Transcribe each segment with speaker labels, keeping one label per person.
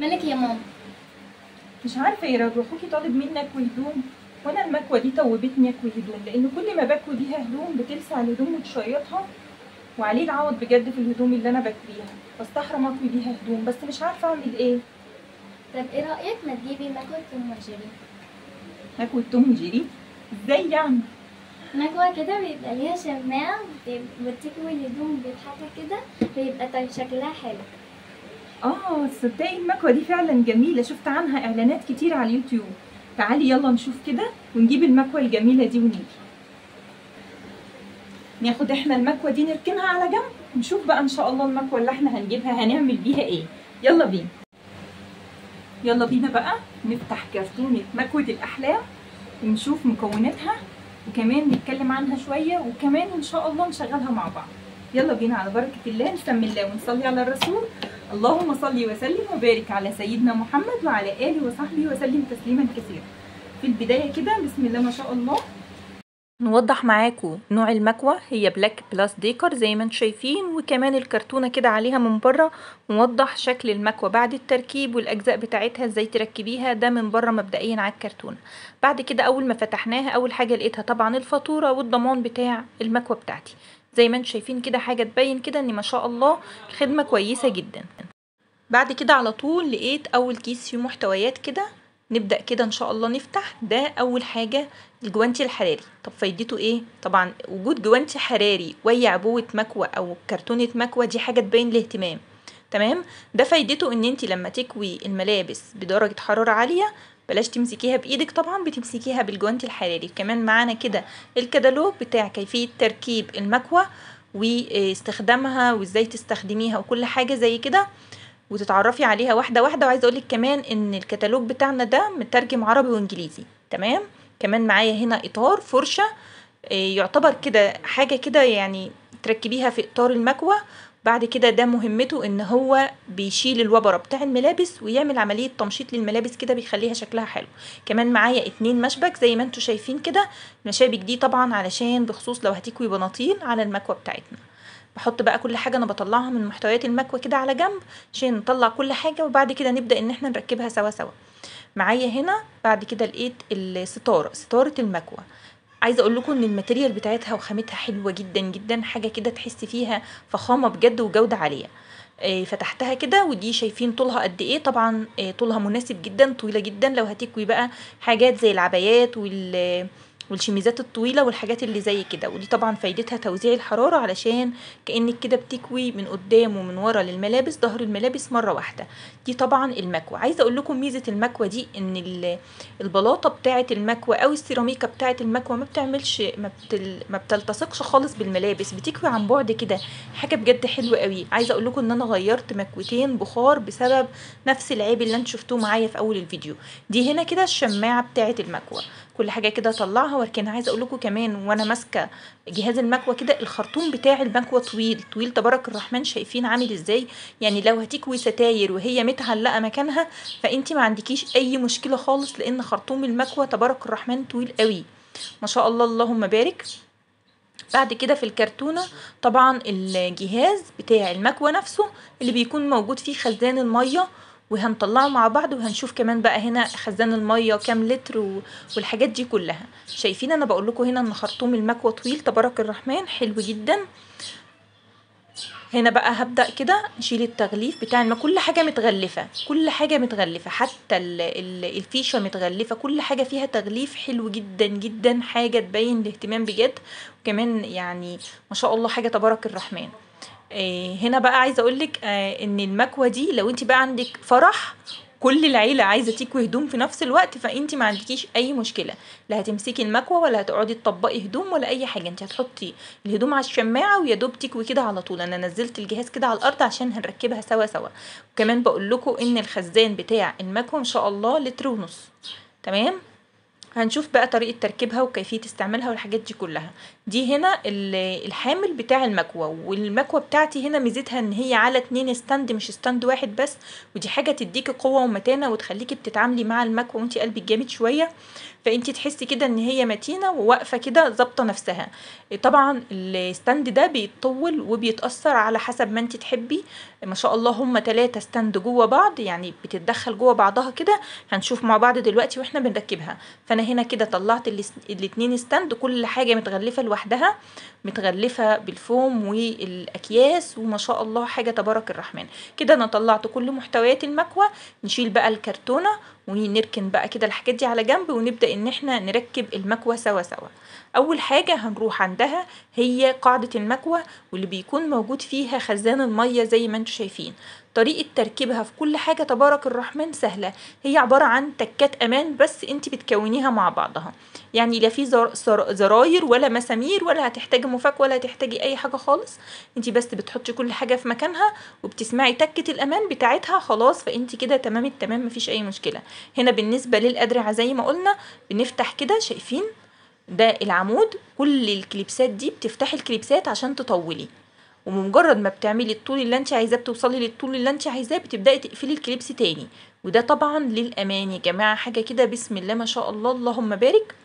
Speaker 1: مالك يا ماما
Speaker 2: مش عارفه يا رضوى اخوكي طالب مني اكوي هدوم وانا المكوه دي توبتني اكوي هدوم لان كل ما بكوي بيها هدوم بتلسع الهدوم وتشيطها وعليه العوض بجد في الهدوم اللي انا بكويها بستحرم اكوي بيها هدوم بس مش عارفه اعمل ايه
Speaker 1: طب ايه رايك ما تجيبي مكوه ام وجيري
Speaker 2: اكوي توم وجيري ازاي يعني
Speaker 1: مكوه كده بيبقى ليها شماعه بت- بتكوي الهدوم بتحطها كده بيبقى طيب شكلها حلو
Speaker 2: اه تصدقي المكوه دي فعلا جميله شفت عنها اعلانات كتير على اليوتيوب تعالي يلا نشوف كده ونجيب المكوه الجميله دي ونيجي ناخد احنا المكوه دي نركنها على جنب ونشوف بقى ان شاء الله المكوه اللي احنا هنجيبها هنعمل بيها ايه يلا بينا يلا بينا بقى نفتح كرتونه مكوه الاحلام ونشوف مكوناتها وكمان نتكلم عنها شويه وكمان ان شاء الله نشغلها مع بعض يلا بينا على بركه الله نسمي الله ونصلي على الرسول اللهم صل وسلم وبارك على سيدنا محمد وعلى اله وصحبه وسلم تسليما كثيرا في البدايه كده بسم الله ما شاء الله نوضح معاكم نوع المكوة هي بلاك بلاس ديكر زي ما انتم شايفين وكمان الكرتونة كده عليها من بره موضح شكل المكوة بعد التركيب والأجزاء بتاعتها ازاي تركبيها ده من بره مبدئيا على الكرتونة بعد كده أول ما فتحناها أول حاجة لقيتها طبعا الفاتورة والضمان بتاع المكوة بتاعتي زي ما انتم شايفين كده حاجة تبين كده ان ما شاء الله الخدمة كويسة جدا بعد كده على طول لقيت اول كيس فيه محتويات كده نبدأ كده ان شاء الله نفتح ده اول حاجة الجوانتي الحراري طب فايدته ايه طبعا وجود جوانتي حراري ويا عبوة مكوى او كرتونة مكوى دي حاجة تبين الاهتمام تمام ده فايدته ان انت لما تكوي الملابس بدرجة حرارة عالية بلاش تمسكيها بايدك طبعا بتمسكيها بالجوانتي الحراري كمان معانا كده الكتالوج بتاع كيفية تركيب المكوى واستخدامها وازاي تستخدميها وكل حاجة زي كده وتتعرفي عليها واحده واحده وعايزه اقولك كمان ان الكتالوج بتاعنا ده مترجم عربي وانجليزي تمام كمان معايا هنا اطار فرشه إيه، يعتبر كده حاجه كده يعني تركبيها في اطار المكوى بعد كده ده مهمته ان هو بيشيل الوبره بتاع الملابس ويعمل عمليه تمشيط للملابس كده بيخليها شكلها حلو كمان معايا اتنين مشبك زي ما انتوا شايفين كده المشابك دي طبعا علشان بخصوص لو هتكوي بناطيل على المكوى بتاعتنا بحط بقى كل حاجه انا بطلعها من محتويات المكوى كده على جنب عشان نطلع كل حاجه وبعد كده نبدا ان احنا نركبها سوا سوا معايا هنا بعد كده لقيت الستاره ستاره المكوى عايزه اقول لكم ان الماتيريال بتاعتها وخامتها حلوه جدا جدا حاجه كده تحسي فيها فخامه بجد وجوده عاليه آه، فتحتها كده ودي شايفين طولها قد ايه طبعا آه، طولها مناسب جدا طويله جدا لو هتكوي بقى حاجات زي العبايات وال والشميزات الطويله والحاجات اللي زي كده ودي طبعا فايدتها توزيع الحراره علشان كانك كده بتكوي من قدام ومن ورا للملابس ظهر الملابس مره واحده دي طبعا المكوى عايزه اقول لكم ميزه المكوى دي ان ال- البلاطه بتاعه المكوى او السيراميكا بتاعه المكوى ما بتعملش ما, بتل ما بتلتصقش خالص بالملابس بتكوي عن بعد كده حاجه بجد حلوه قوي عايزه اقول لكم ان انا غيرت مكوتين بخار بسبب نفس العيب اللي انتوا شفتوه معايا في اول الفيديو دي هنا كده الشماعه بتاعه المكوى كل حاجه كده اطلعها واركنها عايزه اقول لكم كمان وانا ماسكه جهاز المكوى كده الخرطوم بتاع المكوى طويل طويل تبارك الرحمن شايفين عامل ازاي يعني لو هتكوي ستاير وهي متعلقه مكانها فانت ما عندكيش اي مشكله خالص لان خرطوم المكوى تبارك الرحمن طويل قوي ما شاء الله اللهم بارك بعد كده في الكرتونة طبعا الجهاز بتاع المكوى نفسه اللي بيكون موجود فيه خزان المية وهنطلعه مع بعض وهنشوف كمان بقى هنا خزان المية كام لتر و... والحاجات دي كلها شايفين انا بقول لكم هنا ان خرطوم المكوى طويل تبارك الرحمن حلو جدا هنا بقى هبدأ كده نشيل التغليف بتاع الم... كل حاجة متغلفة كل حاجة متغلفة حتى ال... ال... الفيشة متغلفة كل حاجة فيها تغليف حلو جدا جدا حاجة تبين الاهتمام بجد وكمان يعني ما شاء الله حاجة تبارك الرحمن آه، هنا بقى عايزه اقول لك ان المكوه دي لو انت بقى عندك فرح كل العيلة عايزة تكوي هدوم في نفس الوقت فانت ما عندكيش اي مشكلة لا هتمسكي المكوة ولا هتقعدي تطبقي هدوم ولا اي حاجة انت هتحطي الهدوم على الشماعة ويا دوب تكوي كده على طول انا نزلت الجهاز كده على الارض عشان هنركبها سوا سوا وكمان بقول لكم ان الخزان بتاع المكوة ان شاء الله لتر ونص تمام هنشوف بقى طريقة تركيبها وكيفية استعمالها والحاجات دي كلها دي هنا ال- الحامل بتاع المكوى والمكوى بتاعتي هنا ميزتها ان هي على اتنين ستاند مش ستاند واحد بس ودي حاجه تديكي قوه ومتانه وتخليكي بتتعاملي مع المكوى وانت قلبك جامد شويه فانت تحسي كده ان هي متينه وواقفه كده ظابطه نفسها طبعا الستاند ده بيتطول وبيتاثر على حسب ما انت تحبي ما شاء الله هم ثلاثة ستاند جوه بعض يعني بتتدخل جوه بعضها كده هنشوف مع بعض دلوقتي واحنا بنركبها فانا هنا كده طلعت الاس- الاتنين ستاند كل حاجه متغلفه لوحدها متغلفه بالفوم والاكياس وما شاء الله حاجه تبارك الرحمن كده انا طلعت كل محتويات المكوى نشيل بقى الكرتونه ونركن بقى كده الحاجات دي على جنب ونبدا ان احنا نركب المكوى سوا سوا اول حاجه هنروح عندها هي قاعده المكوى واللي بيكون موجود فيها خزان الميه زي ما انتم شايفين طريقه تركيبها في كل حاجه تبارك الرحمن سهله هي عباره عن تكات امان بس انت بتكونيها مع بعضها يعني لا في زر- زر- زراير ولا مسامير ولا هتحتاجي مفك ولا هتحتاجي اي حاجه خالص انت بس بتحطي كل حاجه في مكانها وبتسمعي تكه الامان بتاعتها خلاص فانت كده تمام التمام مفيش اي مشكله هنا بالنسبه للادرعه زي ما قلنا بنفتح كده شايفين ده العمود كل الكليبسات دي بتفتحي الكليبسات عشان تطولي ومجرد ما بتعملي الطول اللي انت عايزاه بتوصلي للطول اللي انت عايزاه بتبداي تقفلي الكليبس تاني وده طبعا للامان يا جماعه حاجه كده بسم الله ما شاء الله اللهم بارك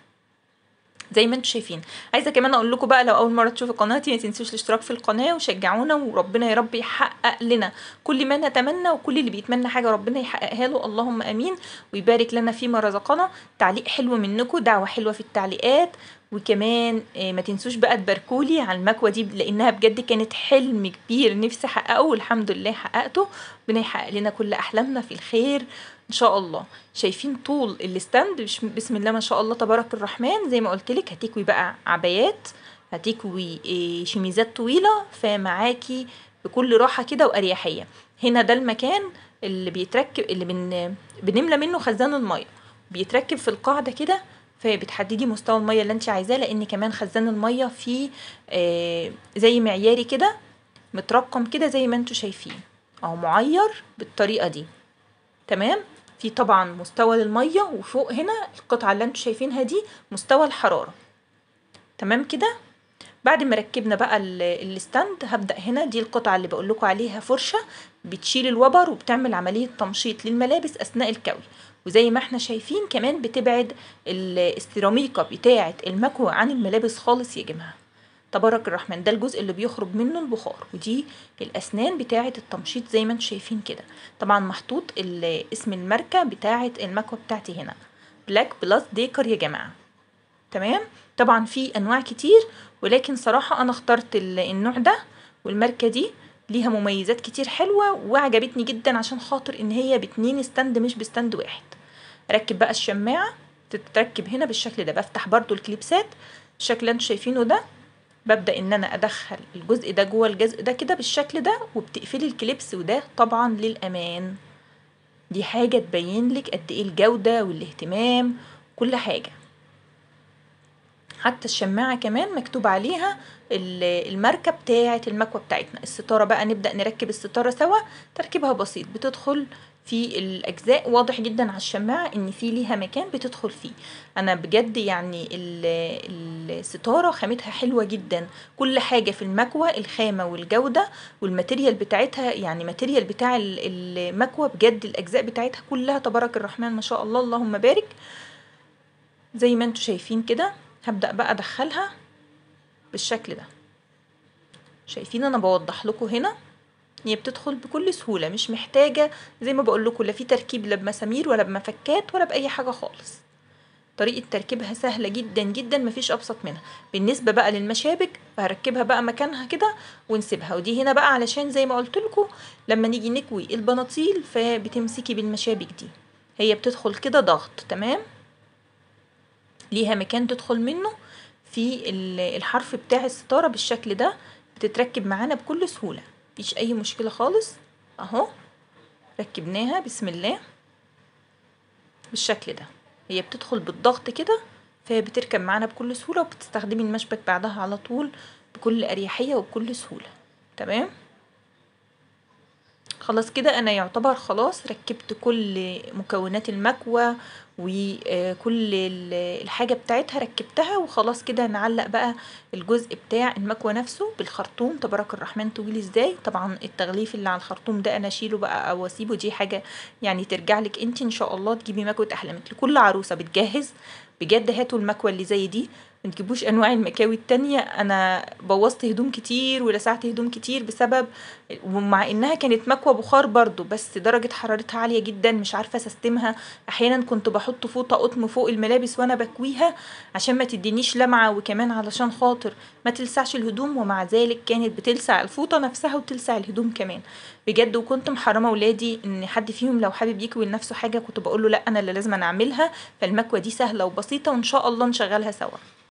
Speaker 2: زي ما انتم شايفين عايزه كمان اقول لكم بقى لو اول مره تشوفوا قناتي ما تنسوش الاشتراك في القناه وشجعونا وربنا يا رب يحقق لنا كل ما نتمنى وكل اللي بيتمنى حاجه ربنا يحققها له اللهم امين ويبارك لنا فيما رزقنا تعليق حلو منكم دعوه حلوه في التعليقات وكمان آه، ما تنسوش بقى تباركولي على المكوه دي لانها بجد كانت حلم كبير نفسي احققه والحمد لله حققته ربنا يحقق لنا كل احلامنا في الخير ان شاء الله شايفين طول الستاند بش- بسم الله ما شاء الله تبارك الرحمن زي ما قلت لك هتكوي بقى عبايات هتكوي إيه، شميزات طويله فمعاكي بكل راحه كده واريحيه هنا ده المكان اللي بيتركب اللي بن بنملى منه خزان الميه بيتركب في القاعده كده فبتحددي مستوى الميه اللي انت عايزاه لان كمان خزان الميه فيه آه زي معياري كده مترقم كده زي ما انتوا شايفين او معير بالطريقه دي تمام في طبعا مستوى للميه وفوق هنا القطعه اللي انتوا شايفينها دي مستوى الحراره تمام كده بعد ما ركبنا بقى ال- الستاند هبدأ هنا دي القطعة اللي بقول لكم عليها فرشة بتشيل الوبر وبتعمل عملية تمشيط للملابس أثناء الكوي وزي ما احنا شايفين كمان بتبعد ال- السيراميكا بتاعة المكوى عن الملابس خالص يا جماعة تبارك الرحمن ده الجزء اللي بيخرج منه البخار ودي الأسنان بتاعة التمشيط زي ما انتم شايفين كده طبعا محطوط ال- اسم الماركة بتاعة المكوى بتاعتي هنا بلاك بلس ديكر يا جماعة تمام طبعا في انواع كتير ولكن صراحة انا اخترت ال- النوع ده والماركة دي ليها مميزات كتير حلوة وعجبتني جدا عشان خاطر ان هي باتنين ستاند مش بستاند واحد اركب بقى الشماعة تتركب هنا بالشكل ده بفتح برضو الكليبسات الشكل اللي انتوا شايفينه ده ببدأ ان انا ادخل الجزء ده جوه الجزء ده كده بالشكل ده وبتقفلي الكليبس وده طبعا للامان دي حاجة تبين لك قد ايه الجودة والاهتمام كل حاجة حتى الشماعة كمان مكتوب عليها ال- الماركة بتاعة المكوى بتاعتنا الستارة بقى نبدأ نركب الستارة سوا تركيبها بسيط بتدخل في الأجزاء واضح جدا على الشماعة إن في ليها مكان بتدخل فيه أنا بجد يعني ال- الستارة خامتها حلوة جدا كل حاجة في المكوى الخامة والجودة والماتيريال بتاعتها يعني ماتيريال بتاع ال- المكوى بجد الأجزاء بتاعتها كلها تبارك الرحمن ما شاء الله اللهم بارك زي ما انتوا شايفين كده هبدأ بقى ادخلها بالشكل ده شايفين انا بوضح لكم هنا هي بتدخل بكل سهولة مش محتاجة زي ما بقول لكم لا في تركيب لا بمسامير ولا بمفكات ولا بأي حاجة خالص طريقة تركيبها سهلة جدا جدا مفيش أبسط منها بالنسبة بقى للمشابك فهركبها بقى مكانها كده ونسيبها ودي هنا بقى علشان زي ما قلت لكم لما نيجي نكوي البناطيل فبتمسكي بالمشابك دي هي بتدخل كده ضغط تمام ليها مكان تدخل منه في ال- الحرف بتاع الستارة بالشكل ده بتتركب معانا بكل سهولة مفيش أي مشكلة خالص أهو ركبناها بسم الله بالشكل ده هي بتدخل بالضغط كده فهي بتركب معانا بكل سهولة وبتستخدمي المشبك بعدها على طول بكل أريحية وبكل سهولة تمام خلاص كده انا يعتبر خلاص ركبت كل مكونات المكوى وكل ال- الحاجة بتاعتها ركبتها وخلاص كده نعلق بقى الجزء بتاع المكوى نفسه بالخرطوم تبارك الرحمن طويل ازاي طبعا التغليف اللي على الخرطوم ده انا اشيله بقى او اسيبه دي حاجة يعني ترجع لك انت ان شاء الله تجيبي مكوة احلامك لكل عروسة بتجهز بجد هاتوا المكوى اللي زي دي ما تجيبوش انواع المكاوي التانية انا بوظت هدوم كتير ولسعت هدوم كتير بسبب ومع انها كانت مكوى بخار برضو بس درجة حرارتها عالية جدا مش عارفة اسستمها احيانا كنت بحط فوطة قطن فوق الملابس وانا بكويها عشان ما تدينيش لمعة وكمان علشان خاطر ما تلسعش الهدوم ومع ذلك كانت بتلسع الفوطة نفسها وتلسع الهدوم كمان بجد وكنت محرمة ولادي ان حد فيهم لو حابب يكوي لنفسه حاجة كنت بقول له لا انا اللي لازم أنا اعملها فالمكوى دي سهلة وبسيطة وان شاء الله نشغلها سوا